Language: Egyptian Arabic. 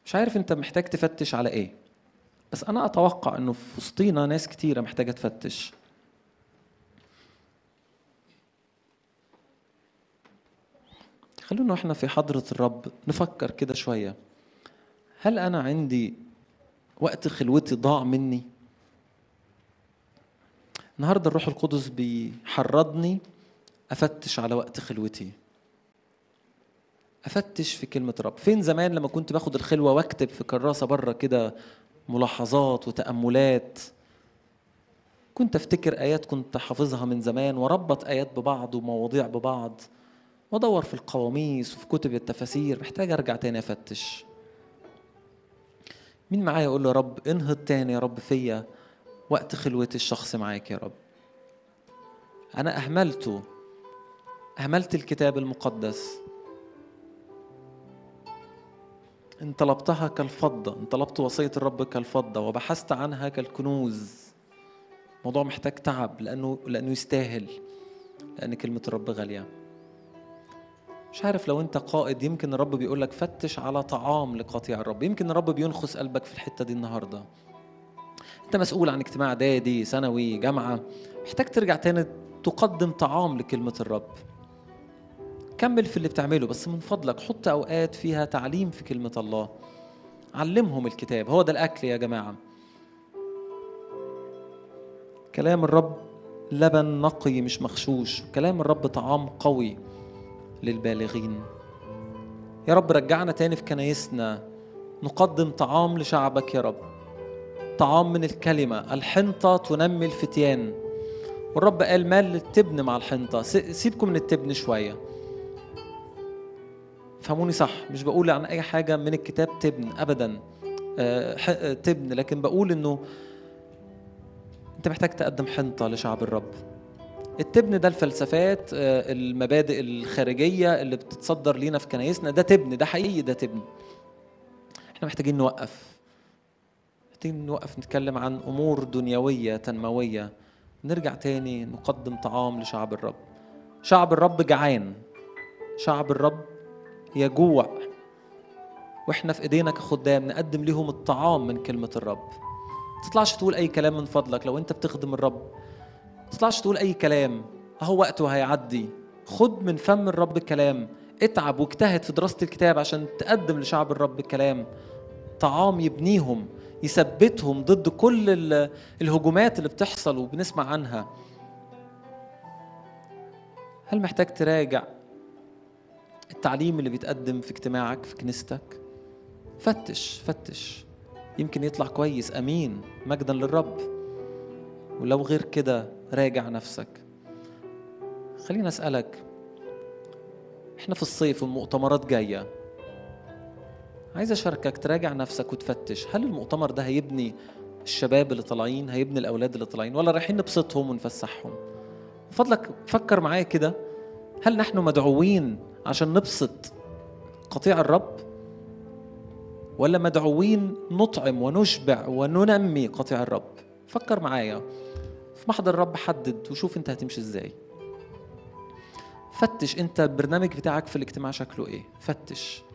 مش عارف انت محتاج تفتش على ايه بس انا اتوقع انه في وسطينا ناس كتيره محتاجه تفتش خلونا واحنا في حضره الرب نفكر كده شويه هل انا عندي وقت خلوتي ضاع مني النهارده الروح القدس بيحرضني افتش على وقت خلوتي افتش في كلمه رب فين زمان لما كنت باخد الخلوه واكتب في كراسه بره كده ملاحظات وتاملات كنت افتكر ايات كنت حافظها من زمان واربط ايات ببعض ومواضيع ببعض وادور في القواميس وفي كتب التفاسير محتاج ارجع تاني افتش مين معايا يقول له يا رب انهض تاني يا رب فيا وقت خلوتي الشخص معاك يا رب انا اهملته اهملت الكتاب المقدس ان طلبتها كالفضة ان طلبت وصية الرب كالفضة وبحثت عنها كالكنوز موضوع محتاج تعب لأنه لأنه يستاهل لأن كلمة الرب غالية مش عارف لو انت قائد يمكن الرب بيقول لك فتش على طعام لقطيع الرب يمكن الرب بينخس قلبك في الحتة دي النهاردة انت مسؤول عن اجتماع اعدادي ثانوي جامعة محتاج ترجع تاني تقدم طعام لكلمة الرب كمل في اللي بتعمله بس من فضلك حط اوقات فيها تعليم في كلمه الله علمهم الكتاب هو ده الاكل يا جماعه كلام الرب لبن نقي مش مغشوش كلام الرب طعام قوي للبالغين يا رب رجعنا تاني في كنايسنا نقدم طعام لشعبك يا رب طعام من الكلمة الحنطة تنمي الفتيان والرب قال مال التبن مع الحنطة سيبكم من التبن شوية فهموني صح مش بقول عن اي حاجه من الكتاب تبن ابدا أه تبن لكن بقول انه انت محتاج تقدم حنطه لشعب الرب التبن ده الفلسفات أه المبادئ الخارجيه اللي بتتصدر لينا في كنايسنا ده تبن ده حقيقي ده تبن احنا محتاجين نوقف محتاجين نوقف نتكلم عن امور دنيويه تنمويه نرجع تاني نقدم طعام لشعب الرب شعب الرب جعان شعب الرب يجوع واحنا في ايدينا كخدام نقدم لهم الطعام من كلمه الرب تطلعش تقول اي كلام من فضلك لو انت بتخدم الرب تطلعش تقول اي كلام اهو وقته هيعدي خد من فم الرب كلام اتعب واجتهد في دراسه الكتاب عشان تقدم لشعب الرب كلام طعام يبنيهم يثبتهم ضد كل الهجومات اللي بتحصل وبنسمع عنها هل محتاج تراجع التعليم اللي بيتقدم في اجتماعك في كنيستك فتش فتش يمكن يطلع كويس امين مجدا للرب ولو غير كده راجع نفسك خليني اسالك احنا في الصيف والمؤتمرات جايه عايز اشاركك تراجع نفسك وتفتش هل المؤتمر ده هيبني الشباب اللي طالعين هيبني الاولاد اللي طالعين ولا رايحين نبسطهم ونفسحهم فضلك فكر معايا كده هل نحن مدعوين عشان نبسط قطيع الرب ولا مدعوين نطعم ونشبع وننمي قطيع الرب فكر معايا في محضر الرب حدد وشوف انت هتمشي ازاي فتش انت البرنامج بتاعك في الاجتماع شكله ايه فتش